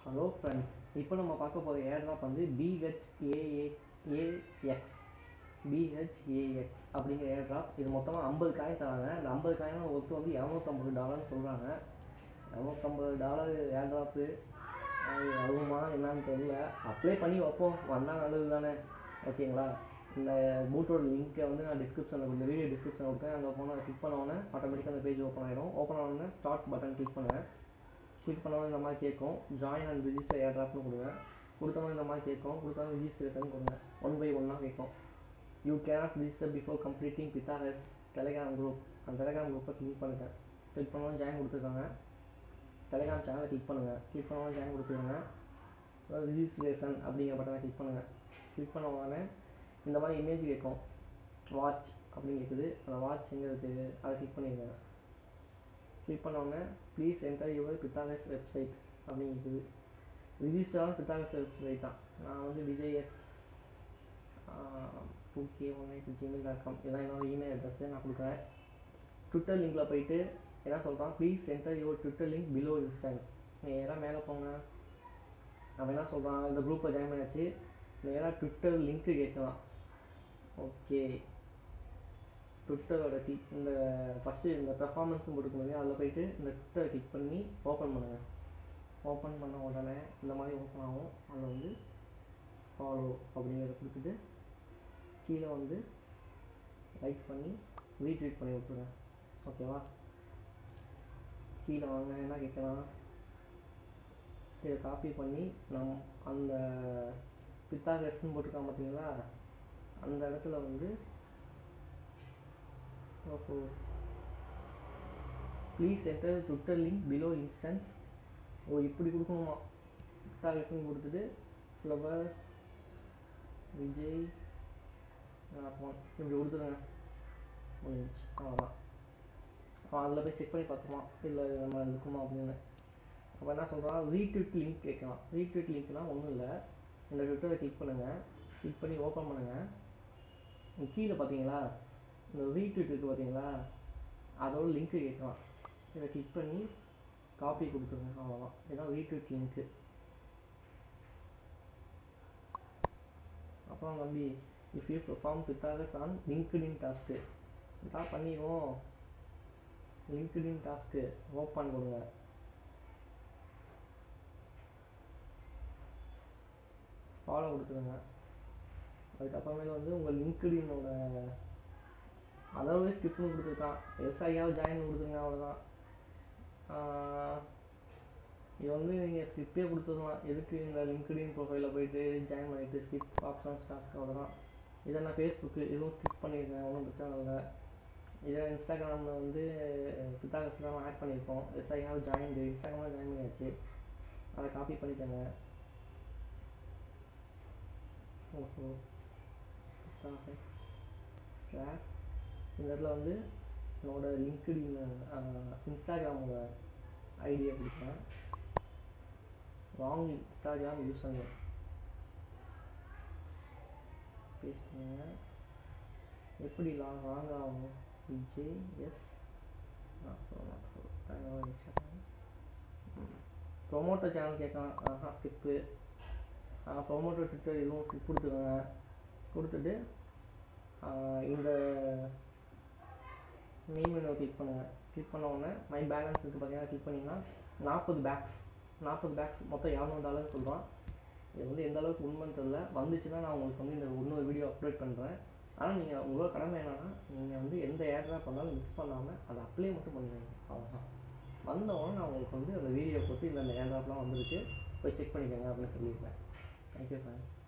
hello friends இப்போ நம்ம பார்க்க போகிற ஏர்ட்ராப் வந்து பிஹெச்ஏஏஎக்ஸ் பிஹெச்ஏஎக்ஸ் அப்படிங்கிற ஏர்ட்ராப் இது மொத்தமாக ஐம்பது காயின் தராங்க அந்த ஐம்பது காயின் ஒருத்தர் வந்து இரநூத்தம்பது டாலர்னு சொல்கிறாங்க இரநூத்தம்பது டாலர் ஏர்ட்ராப்பு அது அதுவுமா என்னன்னு தெரியல அப்ளை பண்ணி வைப்போம் வந்தால் நல்லது தானே ஓகேங்களா இந்த பூட்டோட லிங்க்கை வந்து நான் டிஸ்கிரிப்ஷனில் இந்த வீடியோ டிஸ்கிரிப்ஷனில் கொடுத்தேன் அங்கே போனால் கிளிக் பண்ண உடனே ஆட்டோமேட்டிக்காக அந்த பேஜ் ஓப்பன் ஆகிடும் ஓப்பன் ஆனோடனே ஸ்டார்ட் பட்டன் கிளிக் பண்ணுங்கள் கிளிக் பண்ணோன்னே இந்த மாதிரி கேட்கும் ஜாயின் அண்ட் ரிஜிஸ்டர் ஏர்ட்ராப்னு கொடுங்க கொடுத்தோன்னே இந்த மாதிரி கேட்கும் கொடுத்தோன்னே ரிஜிஸ்ட்ரேஷன் கொடுங்க ஒன் பை ஒன்னாக கேட்கும் you cannot register before completing Pythagoras Telegram group அந்த டெலிகிராம் குரூப்பை கிளிக் பண்ணுங்கள் கிளிக் பண்ணோன்னு ஜாயின் கொடுத்துருக்காங்க டெலிகிராம் சேனலை கிளிக் பண்ணுங்கள் கிளிக் பண்ணோன்னு ஜாயின் கொடுத்துருங்க ரிஜிஸ்ட்ரேஷன் அப்படிங்கிற பட்டனை கிளிக் பண்ணுங்கள் கிளிக் பண்ண உடனே இந்த மாதிரி இமேஜ் கேட்கும் வாட்ச் அப்படின்னு கேட்குது அந்த வாட்ச் எங்கே இருக்குது அதை கிளிக் பண்ணிடுங்க கிளிக் பண்ண உடனே please enter your Pythagoras website அப்படின்னு இருக்குது ரிஜிஸ்டரான பித்தாகஸ் வெப்சைட் தான் நான் வந்து Vijay X two K one eight Gmail dot com இதான் என்னோட இமெயில் அட்ரஸை நான் கொடுக்குறேன் ட்விட்டர் லிங்கில் போயிட்டு என்ன சொல்கிறான் please enter your Twitter link below instance நேராக மேலே போங்க அவன் என்ன சொல்கிறான் இந்த குரூப்பை ஜாயின் பண்ணியாச்சு நேராக ட்விட்டர் லிங்க்கு கேட்கலாம் ஓகே ட்விட்டரோட கிளிக் இந்த ஃபஸ்ட்டு இந்த பெர்ஃபார்மன்ஸும் போட்டுக்கணும் அதில் போயிட்டு இந்த ட்விட்டரை கிளிக் பண்ணி ஓப்பன் பண்ணுங்கள் ஓப்பன் பண்ண உடனே இந்த மாதிரி ஓப்பன் ஆகும் அதில் வந்து ஃபாலோ அப்படிங்கிறத கொடுத்துட்டு கீழே வந்து லைக் பண்ணி ரீட்வீட் பண்ணி விட்ருங்க ஓகேவா கீழே வாங்க என்ன கேட்கலாம் இதை காப்பி பண்ணி நம் அந்த பித்தாகஸ்ன்னு போட்டிருக்கான் பார்த்தீங்களா அந்த இடத்துல வந்து ஓஹோ please enter Twitter link below instance ஓ இப்படி கொடுக்கணுமா பித்தாகஸ்ன்னு கொடுத்துட்டு ஃப்ளவர் விஜய் ஒன் இப்படி கொடுத்துருங்க முடிஞ்சு அவ்வளோதான் அவன் அதில் போய் செக் பண்ணி பார்த்துருவான் இல்லை நம்ம இருக்குமா அப்படின்னு அப்போ என்ன சொல்கிறான் ரீட்வீட் லிங்க் கேட்கலாம் ரீட்வீட் லிங்க்னால் ஒன்றும் இல்லை இந்த ட்விட்டரை கிளிக் பண்ணுங்கள் கிளிக் பண்ணி ஓப்பன் பண்ணுங்கள் கீழே பார்த்தீங்களா இந்த ரீட்வீட் இருக்குது பார்த்தீங்களா அதோட லிங்க்கு கேட்கலாம் இதை கிளிக் பண்ணி காப்பி கொடுத்துருங்க அவ்வளோதான் இதுதான் ரீட்வீட் லிங்க்கு அப்புறம் தம்பி if you perform Pythagoras on LinkedIn டாஸ்க்கு இதான் பண்ணிடுவோம் லிங்க்டின் டாஸ்க்கு ஓப்பன் கொடுங்க ஃபாலோ கொடுத்துருங்க அதுக்கப்புறமேல வந்து உங்கள் லிங்க்டினோட அதாவது ஸ்கிப்னு கொடுத்துருக்கான் எஸ்ஐயாவது ஜாயின் கொடுத்துருங்க அவ்வளோதான் இது வந்து நீங்கள் ஸ்கிப்பே கொடுத்துருக்கலாம் எதுக்கு இந்த லிங்க்டின் ப்ரொஃபைலில் போயிட்டு ஜாயின் பண்ணிவிட்டு ஸ்கிப் ஆப்ஷன்ஸ் டாஸ்க் அவ்வளோதான் இதை நான் ஃபேஸ்புக்கு இதுவும் ஸ்கிப் பண்ணியிருக்கேன் ஒன்றும் பிரச்சனை இல்லை இதை இன்ஸ்டாகிராமில் வந்து பித்தாகஸ் தான் ஆட் பண்ணியிருக்கோம் எஸ்ஐயாவது ஜாயின் இன்ஸ்டாகிராமில் ஜாயின் பண்ணியாச்சு அதை காப்பி பண்ணிக்கோங்க ஓஹோ ஸ்லாஷ் இந்த இடத்துல வந்து என்னோட லிங்க்டின் இன்ஸ்டாகிராமோட ஐடியா கொடுக்குறேன் ராங் இன்ஸ்டாகிராம் யூஸ் பண்ணு பேஸ்ட் பண்ணுங்க எப்படி லாங் ராங் ஆகும் VJ S Instagram promoter channel கேட்கலாம் ஆஹா ஸ்கிப்பு ப்ரொமோட்டர் ட்விட்டர் இதுவும் ஸ்கிப் கொடுத்துக்கோங்க கொடுத்துட்டு இந்த மெயின் மெனுவை கிளிக் பண்ணுங்கள் கிளிக் பண்ண உடனே மை பேலன்ஸ் இருக்குது பார்த்தீங்கன்னா கிளிக் பண்ணிங்கன்னா நாற்பது பேக்ஸ் நாற்பது பேக்ஸ் மொத்தம் இரநூறு டாலர்னு சொல்கிறான் இது வந்து எந்த அளவுக்கு உண்மைன்னு தெரில வந்துச்சுன்னா நான் உங்களுக்கு வந்து இந்த இன்னொரு வீடியோ அப்லோட் பண்ணுறேன் ஆனால் நீங்கள் உங்களோட கடமை என்னென்னா நீங்கள் வந்து எந்த ஏர்ட்ராப் பண்ணாலும் மிஸ் பண்ணாமல் அதை அப்ளை மட்டும் பண்ணிடுங்க அவ்வளோதான் வந்தவொடனே நான் உங்களுக்கு வந்து அந்த வீடியோ போட்டு இந்த ஏர்ட்ராப்லாம் வந்துருக்கு போய் செக் பண்ணிக்கோங்க அப்படின்னு சொல்லியிருப்பேன் தேங்க்யூ ஃப்ரெண்ட்ஸ்